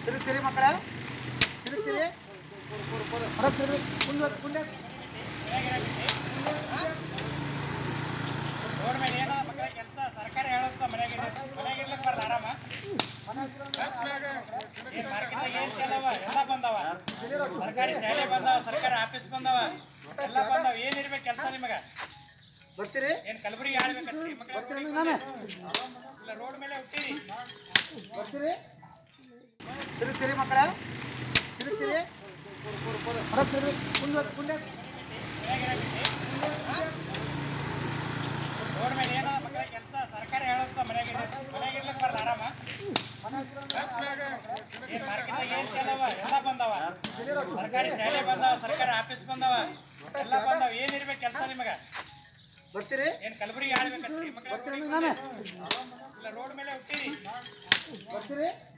ತಿರುಗ್ತೀರಿ ಮಕ್ಕಳೇ ತಿರುಗ್ತೀರಿ ಹೊರಗೆ ತಿರುಗಿ ಮುಂದೆ ಮುಂದೆ ರೋಡ್ ಮೇಲೆ ಏನೋ ಮಕ್ಕಳ ಕೆಲಸ ಸರ್ಕಾರ ಹೇಳುತ್ತ ಮನೆಗೆ ಮನೆಗೆ ಇರ್ಲಿಕ್ಕೆ ಬರಲ್ಲ ಆರಾಮ ಏನ್ ಮಾರ್ಕೆಟ್ನಾಗ ಏನ್ ಚಲವ ಎಲ್ಲ ಬಂದವ ಸರ್ಕಾರಿ ಶಾಲೆ ಬಂದವ ಸರ್ಕಾರಿ ಆಫೀಸ್ ಬಂದವ ಎಲ್ಲ ಬಂದವ ಏನ್ ಇರ್ಬೇಕು ಕೆಲಸ ನಿಮಗ ಬರ್ತೀರಿ ಏನ್ ಕಲಬುರಗಿ ಆಳ್ಬೇಕಂತ್ರಿ ಬರ್ತೀರಿ ಮಕ್ಕಳ ನಾಮೆ ಇಲ್ಲ ರೋಡ್ ಮೇಲೆ ಹುಟ್ಟಿರಿ ಬರ್ತೀರಿ ತಿರುಗ್ತೀರಿ ಮಕ್ಕಳೇ ತಿರುಗ್ತೀರಿ ಹೊರಗೆ ತಿರುಗಿ ಮುಂದೆ ಮುಂದೆ ರೋಡ್ ಮೇಲೆ ಏನೋ ಮಕ್ಕಳ ಕೆಲಸ ಸರ್ಕಾರ ಹೇಳುತ್ತ ಮನೆಗೆ ಮನೆಗೆ ಇರ್ಲಿಕ್ಕೆ ಬರಲ್ಲ ಆರಾಮ ಏನ್ ಮಾರ್ಕೆಟ್ನಾಗ ಏನ್ ಚಲವ ಎಲ್ಲ ಬಂದವ ಸರ್ಕಾರಿ ಶಾಲೆ ಬಂದವ ಸರ್ಕಾರಿ ಆಫೀಸ್ ಬಂದವ ಎಲ್ಲ ಬಂದವ ಏನ್ ಇರ್ಬೇಕು ಕೆಲಸ ನಿಮಗ ಬರ್ತೀರಿ ಏನ್ ಕಲಬುರಗಿ ಆಳ್ಬೇಕಂತ್ರಿ ಮಕ್ಕಳ ಬರ್ತೀರಿ ನಾಮೆ ಇಲ್ಲ ರೋಡ್ ಮೇಲೆ ಹುಟ್ಟಿರಿ ಬರ್ತೀರಿ